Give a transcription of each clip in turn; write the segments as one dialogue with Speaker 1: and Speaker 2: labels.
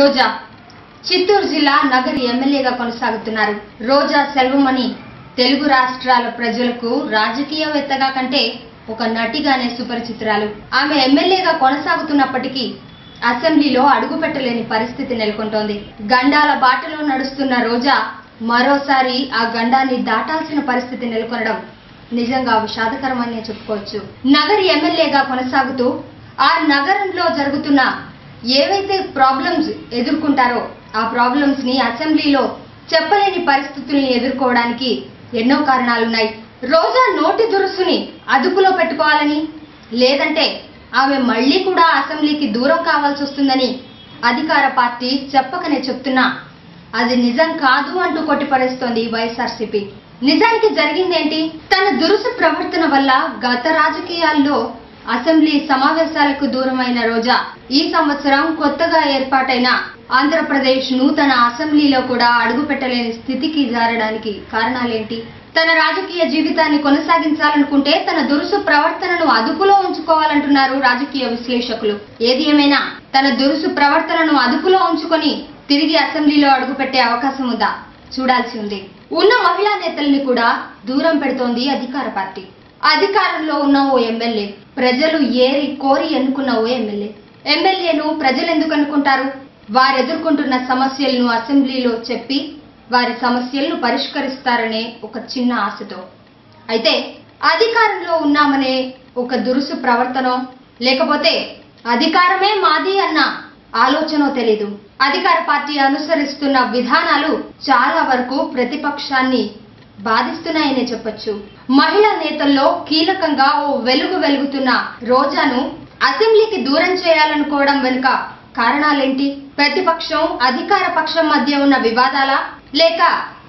Speaker 1: రోజా చిత్తూరు జిల్లా నగరి ఎమ్మెల్యేగా కొనసాగుతున్నారు రోజా సెల్వమణి తెలుగు రాష్ట్రాల ప్రజలకు రాజకీయవేత్తగా కంటే ఒక నటిగానే సుపరిచితురాలు ఆమె ఎమ్మెల్యేగా కొనసాగుతున్నప్పటికీ అసెంబ్లీలో అడుగుపెట్టలేని పరిస్థితి నెలకొంటోంది గండాల బాటలో నడుస్తున్న రోజా మరోసారి ఆ గండాన్ని దాటాల్సిన పరిస్థితి నెలకొనడం నిజంగా విషాదకరమనే చెప్పుకోవచ్చు నగరి ఎమ్మెల్యేగా కొనసాగుతూ ఆ నగరంలో జరుగుతున్న ఏవైతే ప్రాబ్లమ్స్ ఎదుర్కొంటారో ఆ ప్రాబ్లమ్స్ ని అసెంబ్లీలో చెప్పలేని పరిస్థితుల్ని ఎదుర్కోవడానికి ఎన్నో కారణాలున్నాయి రోజా నోటి దురుసుని అదుపులో పెట్టుకోవాలని లేదంటే ఆమె మళ్ళీ కూడా అసెంబ్లీకి దూరం కావాల్సి వస్తుందని అధికార పార్టీ చెప్పకనే చెప్తున్నా అది నిజం కాదు అంటూ కొట్టిపడేస్తోంది వైఎస్ఆర్సీపీ నిజానికి జరిగిందేంటి తన దురుసు ప్రవర్తన వల్ల గత రాజకీయాల్లో అసెంబ్లీ సమావేశాలకు దూరమైన రోజా ఈ సంవత్సరం కొత్తగా ఏర్పాటైన ఆంధ్రప్రదేశ్ నూతన అసెంబ్లీలో కూడా అడుగుపెట్టలేని స్థితికి జారడానికి కారణాలేంటి తన రాజకీయ జీవితాన్ని కొనసాగించాలనుకుంటే తన దురుసు ప్రవర్తనను అదుపులో ఉంచుకోవాలంటున్నారు రాజకీయ విశ్లేషకులు ఏది ఏమైనా తన దురుసు ప్రవర్తనను అదుపులో ఉంచుకొని తిరిగి అసెంబ్లీలో అడుగుపెట్టే అవకాశం ఉందా చూడాల్సి ఉంది ఉన్న మహిళా నేతల్ని కూడా దూరం పెడుతోంది అధికార పార్టీ అధికారంలో ఉన్న ఓ ఎమ్మెల్యే ప్రజలు ఏరి కోరి ఎన్నుకున్న ఓ ఎమ్మెల్యే ఎమ్మెల్యేను ప్రజలు ఎందుకు అనుకుంటారు వారు ఎదుర్కొంటున్న సమస్యలను అసెంబ్లీలో చెప్పి వారి సమస్యలను పరిష్కరిస్తారనే ఒక చిన్న ఆశతో అయితే అధికారంలో ఉన్నామనే ఒక దురుసు ప్రవర్తనో లేకపోతే అధికారమే మాది అన్న ఆలోచనో తెలీదు అధికార పార్టీ అనుసరిస్తున్న విధానాలు చాలా వరకు ప్రతిపక్షాన్ని బాధిస్తున్నాయనే చెప్పొచ్చు మహిళా నేతల్లో కీలకంగా ఓ వెలుగు వెలుగుతున్న రోజాను అసెంబ్లీకి దూరం చేయాలనుకోవడం వెనుక కారణాలేంటి ప్రతిపక్షం అధికార పక్షం మధ్య ఉన్న వివాదాలా లేక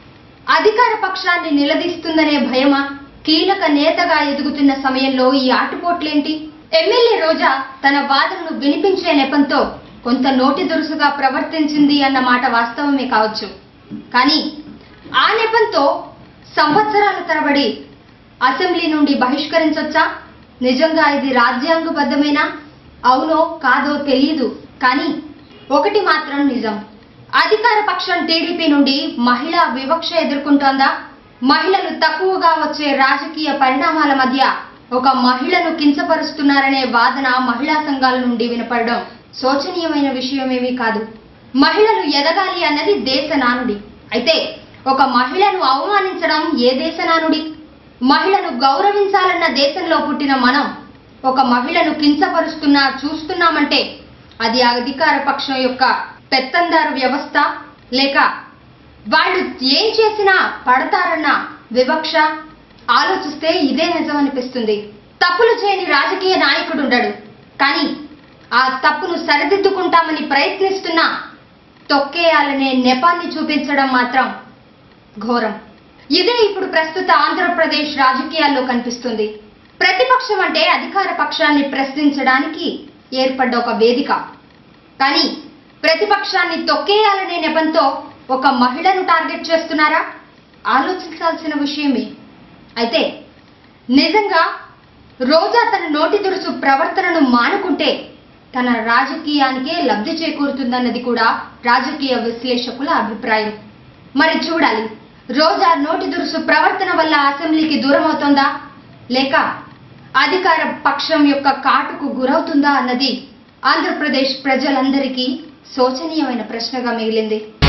Speaker 1: అధికార పక్షాన్ని నిలదీస్తుందనే భయమా కీలక నేతగా ఎదుగుతున్న సమయంలో ఈ ఆటుపోట్లేంటి ఎమ్మెల్యే రోజా తన వాదనను వినిపించే నెపంతో కొంత నోటి దురుసుగా ప్రవర్తించింది అన్న మాట వాస్తవమే కావచ్చు కానీ ఆ నెపంతో సంవత్సరాల తరబడి అసెంబ్లీ నుండి బహిష్కరించొచ్చా నిజంగా ఇది రాజ్యాంగబద్ధమేనా అవునో కాదో తెలియదు కానీ ఒకటి మాత్రం నిజం అధికార పక్షం టీడీపీ నుండి మహిళా వివక్ష ఎదుర్కొంటోందా మహిళలు తక్కువగా వచ్చే రాజకీయ పరిణామాల మధ్య ఒక మహిళను కించపరుస్తున్నారనే వాదన మహిళా సంఘాల నుండి వినపడడం శోచనీయమైన విషయమేమీ కాదు మహిళలు ఎదగాలి అన్నది దేశ నానుడి అయితే ఒక మహిళను అవమానించడం ఏ దేశ నానుడి మహిళను గౌరవించాలన్న దేశంలో పుట్టిన మనం ఒక మహిళను కించపరుస్తున్నా చూస్తున్నామంటే అది అధికార పక్షం యొక్క పెత్తందారు వ్యవస్థ లేక వాళ్ళు ఏం చేసినా పడతారన్న వివక్ష ఆలోచిస్తే ఇదే నిజం అనిపిస్తుంది తప్పులు చేయని రాజకీయ నాయకుడు ఉండడు కానీ ఆ తప్పును సరిదిద్దుకుంటామని ప్రయత్నిస్తున్నా తొక్కేయాలనే నెపాన్ని చూపించడం మాత్రం ఘోరం ఇదే ఇప్పుడు ప్రస్తుత ఆంధ్రప్రదేశ్ రాజకీయాల్లో కనిపిస్తుంది ప్రతిపక్షం అంటే అధికార పక్షాన్ని ప్రశ్నించడానికి ఏర్పడ్డ ఒక వేదిక కానీ ప్రతిపక్షాన్ని తొక్కేయాలనే నెపంతో ఒక మహిళను టార్గెట్ చేస్తున్నారా ఆలోచించాల్సిన విషయమే అయితే నిజంగా రోజా తన నోటి దురుసు ప్రవర్తనను మానుకుంటే తన రాజకీయానికే లబ్ధి చేకూరుతుందన్నది కూడా రాజకీయ విశ్లేషకుల అభిప్రాయం మరి చూడాలి రోజా నోటి దురుసు ప్రవర్తన వల్ల అసెంబ్లీకి దూరం అవుతుందా లేక అధికార పక్షం యొక్క కాటుకు గురవుతుందా అన్నది ఆంధ్రప్రదేశ్ ప్రజలందరికీ శోచనీయమైన ప్రశ్నగా మిగిలింది